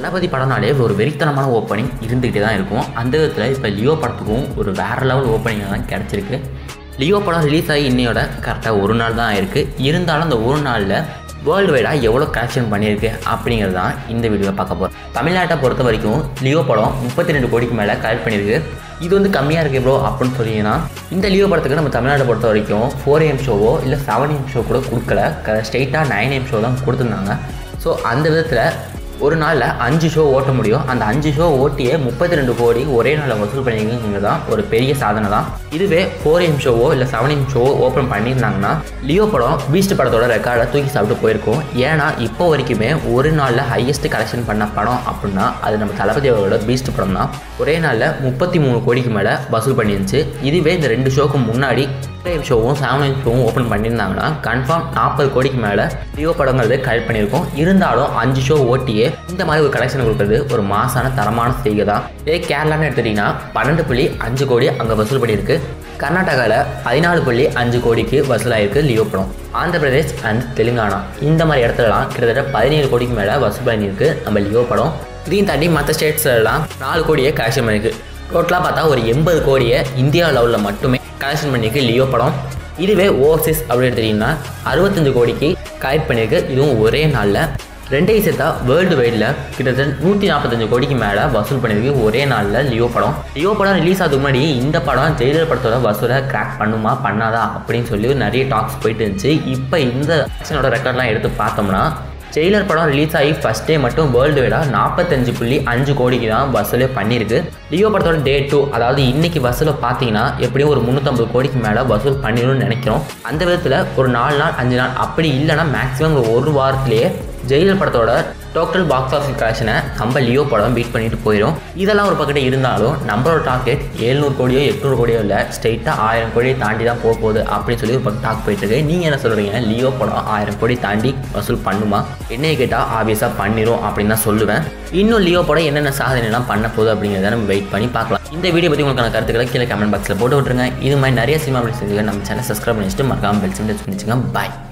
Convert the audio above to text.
தளபதி படம்னாலே ஒரு வெறித்தனமான ஓப்பனிங் இருந்துக்கிட்டே தான் இருக்கும் அந்த விதத்தில் இப்போ லியோ படத்துக்கும் ஒரு வேறு லெவல் ஓப்பனிங் தான் கிடச்சிருக்கு லியோ படம் ரிலீஸ் ஆகி இன்னையோட கரெக்டாக ஒரு நாள் தான் ஆயிருக்கு இருந்தாலும் அந்த ஒரு நாளில் வேர்ல்டு வைடாக எவ்வளோ கலெக்ஷன் பண்ணியிருக்கு அப்படிங்கிறது தான் இந்த வீடியோவில் பார்க்க போகிறோம் தமிழ்நாட்டை பொறுத்த வரைக்கும் லியோ படம் முப்பத்தி ரெண்டு கோடிக்கு மேலே கலெக்ட் பண்ணியிருக்கு இது வந்து கம்மியாக இருக்கு ப்ரோ அப்படின்னு சொன்னீங்கன்னா இந்த லியோ படத்துக்கு நம்ம தமிழ்நாட்டை பொறுத்த வரைக்கும் ஃபோர் எம் ஷோவோ இல்லை செவன் எம் ஷோ கூட கொடுக்கல ஸ்ட்ரெயிட்டாக நைன் எம் ஷோ தான் கொடுத்துருந்தாங்க ஸோ அந்த விதத்தில் ஒரு நாளில் அஞ்சு ஷோ ஓட்ட முடியும் அந்த அஞ்சு ஷோ ஓட்டியே முப்பத்தி ரெண்டு கோடி ஒரே நாளில் வசூல் பண்ணியிருக்குங்கிறது தான் ஒரு பெரிய சாதனை தான் இதுவே ஃபோர் எம் ஷோவோ இல்லை செவன் எம் ஷோவோ ஓப்பன் பண்ணியிருந்தாங்கன்னா லியோ படம் பீஸ்ட் படத்தோட ரெக்கார்டை தூக்கி சாப்பிட்டு போயிருக்கும் ஏன்னா இப்போ வரைக்குமே ஒரு நாளில் ஹையஸ்ட் கலெக்ஷன் பண்ண படம் அப்படின்னா அது நம்ம தளபதி அவரோட பீஸ்ட் படம் தான் ஒரே நாளில் முப்பத்தி மூணு கோடிக்கு மேலே வசூல் பண்ணிருந்துச்சு இதுவே இந்த ரெண்டு ஷோக்கு முன்னாடி ஃபைவ் ஷோவும் செவன் ஷோவும் ஓப்பன் பண்ணியிருந்தாங்கன்னா கன்ஃபார்ம் நாற்பது கோடிக்கு மேலே லியோ படங்கிறது கலெக்ட் பண்ணியிருக்கோம் இருந்தாலும் அஞ்சு ஷோ ஓட்டியே இந்த மாதிரி ஒரு கலெக்ஷன் கொடுக்குறது ஒரு மாசான தரமான செய்கை தான் இதே கேரளான்னு எடுத்துட்டிங்கன்னா பன்னெண்டு புள்ளி அஞ்சு கோடி அங்கே வசூல் பண்ணியிருக்கு கர்நாடகாவில் பதினாலு புள்ளி அஞ்சு கோடிக்கு வசூலாயிருக்கு லியோ படம் ஆந்திர பிரதேஷ் அண்ட் தெலுங்கானா இந்த மாதிரி இடத்துலலாம் கிட்டத்தட்ட பதினேழு கோடிக்கு மேலே வசூல் பண்ணியிருக்கு நம்ம லியோ படம் இதையும் தாண்டி மற்ற ஸ்டேட்ஸ்லாம் நாலு கோடியே கலெக்ஷன் பண்ணியிருக்கு டோட்டலாக பார்த்தா ஒரு எண்பது கோடியை இந்தியா லெவலில் மட்டுமே கலெக்ஷன் பண்ணியிருக்கு லியோ படம் இதுவே ஓவர்சீஸ் அப்படின்னு எடுத்துட்டிங்கன்னா அறுபத்தஞ்சு கோடிக்கு கலெக்ட் பண்ணியிருக்கு இதுவும் ஒரே நாளில் ரெண்டையும் சேர்த்தா வேர்ல்டு வைடில் கிட்டத்தட்ட நூற்றி நாற்பத்தஞ்சு கோடிக்கு மேலே வசூல் பண்ணியிருக்கு ஒரே நாளில் லியோ படம் லியோ படம் ரிலீஸ் ஆகிறதுக்கு முன்னாடி இந்த படம் ஜெயிலர் படத்தோட வசூலை கிராக் பண்ணுமா பண்ணாதா அப்படின்னு சொல்லி நிறைய டாக்ஸ் போயிட்டு இருந்துச்சு இப்போ இந்த ஆக்ஷனோட ரெக்கார்ட்லாம் எடுத்து பார்த்தோம்னா ஜெயிலர் படம் ரிலீஸ் ஆகி ஃபஸ்ட் டே மட்டும் வேர்ல்டு வைடாக நாற்பத்தஞ்சு புள்ளி அஞ்சு கோடிக்கு தான் வசூலே பண்ணியிருக்கு லியோ படத்தோட டே டூ அதாவது இன்னைக்கு வசூலை பார்த்தீங்கன்னா எப்படியும் ஒரு முந்நூற்றம்பது கோடிக்கு மேலே வசூல் பண்ணிடும்னு நினைக்கிறோம் அந்த விதத்தில் ஒரு நாலு நாள் அஞ்சு நாள் அப்படி இல்லைன்னா மேக்ஸிமம் ஒரு வாரத்திலேயே ஜெயிலர் படத்தோட டோட்டல் பாக்ஸ் ஆஃபீஸ் கலெக்ஷனை நம்ம லியோ படம் பீட் பண்ணிட்டு போயிடும் இதெல்லாம் ஒரு பக்கத்தில் இருந்தாலும் நம்மளோட டார்கெட் ஏழ்நூறு கோடியோ எட்நூறு கோடியோ இல்லை ஸ்ட்ரெயிட்டாக ஆயிரம் கோடியை தாண்டி தான் போக போகுது அப்படின்னு சொல்லி ஒரு பக்கம் டாக் போயிட்டு இருக்கு நீங்கள் என்ன சொல்கிறீங்க லியோ படம் ஆயிரம் கோடி தாண்டி வசூல் பண்ணுமா என்னைய கேட்டால் ஆப்வியஸாக பண்ணிடும் அப்படின்னு தான் சொல்லுவேன் இன்னும் லியோ படம் என்னென்ன சாதனைலாம் பண்ண போகுது அப்படிங்கிறத நம்ம வெயிட் பண்ணி பார்க்கலாம் இந்த வீடியோ பற்றி உங்களுக்கான கருத்துக்களை கீழே கமெண்ட் பாக்ஸில் போட்டு விட்டுருங்க இது மாதிரி நிறைய சினிமா அப்படி நம்ம சேனல் சப்ஸ்கிரைப் பண்ணி வச்சுட்டு மறக்காமல் பெல் சிம் டச் பண்ணிச்சுங்க பாய்